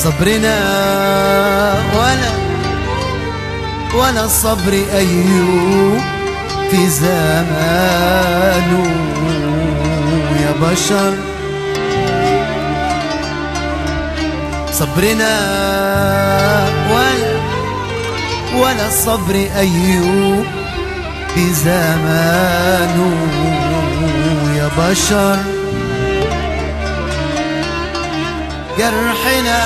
صبرنا ولا ولا صبر أيوب في زمانه يا بشر صبرنا ولا ولا صبر أيوب في زمانه يا بشر جرحنا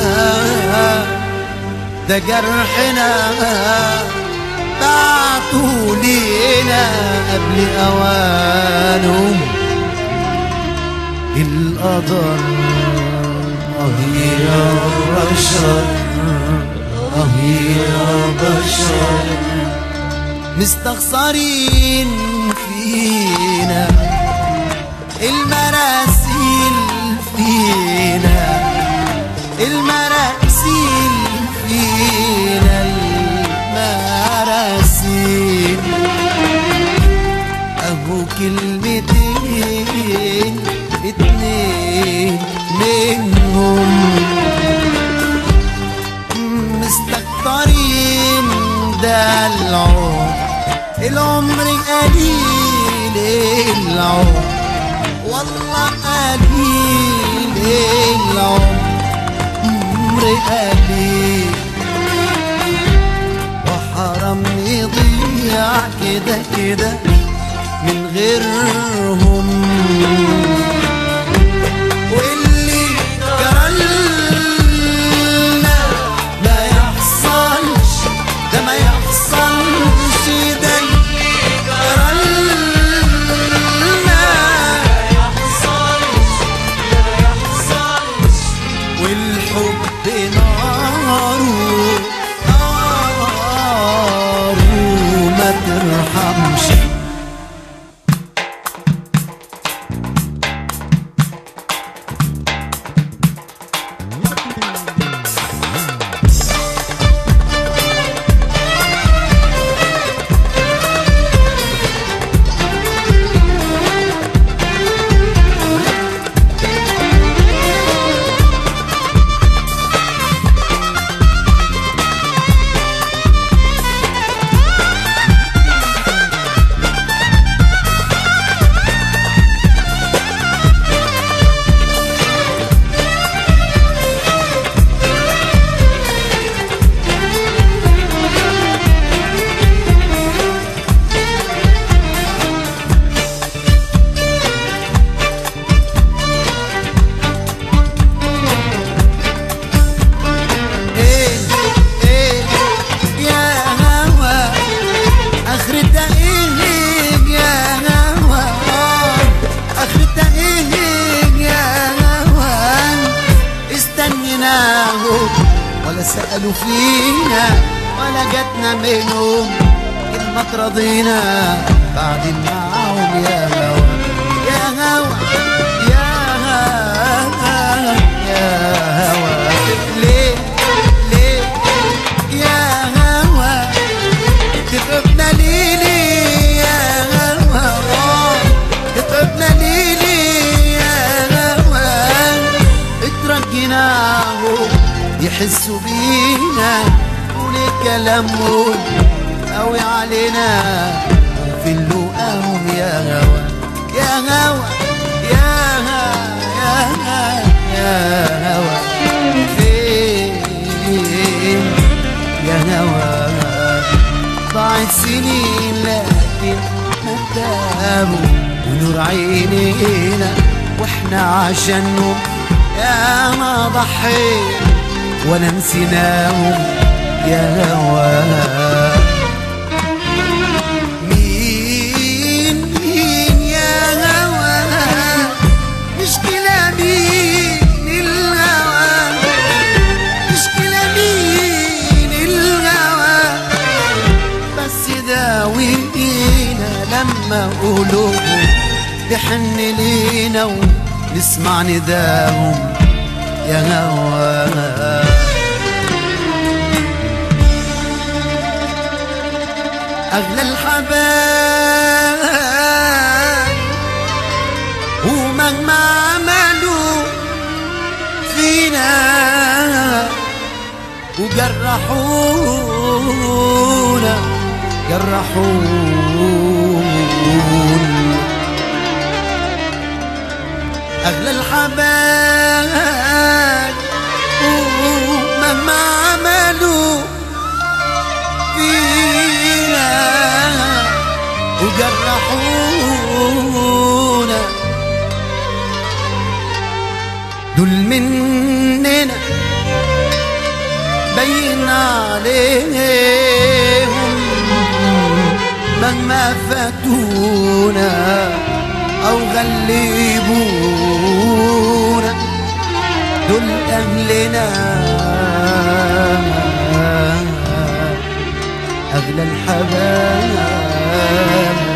ده جرحنا بعتوا لينا قبل أوانهم القدر آه يا بشر آه يا بشر مستخسرين فينا المراسيل فينا المراسيل فينا المراسيل أهو كلمتين اتنين منهم مستكترين ده العمر العمر قليل العمر والله قليل العمر قليل وحرام يضيع كده كده من غيرهم واللي جرالنا ما يحصلش ده ما يحصلش ده جرالنا والحب ناره ناره ما ترحمش ايه ايه يا هوا اخرتها ايه يا هوا اخرتها ايه يا هوا استنيناه ولا سألوا فينا ولا جاتنا منهم كلمة ترضينا بعدين معاهم يا هوا يا هوا يا هوا يا هوا ليه ليه يا هوا تتعبنا ليه ليه يا هوا تتعبنا ليه ليه يا هوا اترجيناه يحسوا بينا وليه كلامهم قوي علينا وفي اللقاهم يا هوا يا هوا يا هوا يا هوا يا هوا فين يا هوا ضاعت سنين لكن ما تابوا ونور عينينا واحنا عشانهم يا ما ضحينا ولا نسيناهم يا هوا مين مين يا هوا مشكلة مين الهوى مشكلة مين الهوى بس داوينا لما قلوبهم تحن لينا ونسمع نداهم يا هوا أغلى الحبايب ومهما عملوا فينا وجرحونا جرحونا أغلى الحبايب ومهما عملوا فينا وجرحونا دول مننا بين عليهم مهما فاتونا أو غلبونا دول أهلنا أغلى الحبايب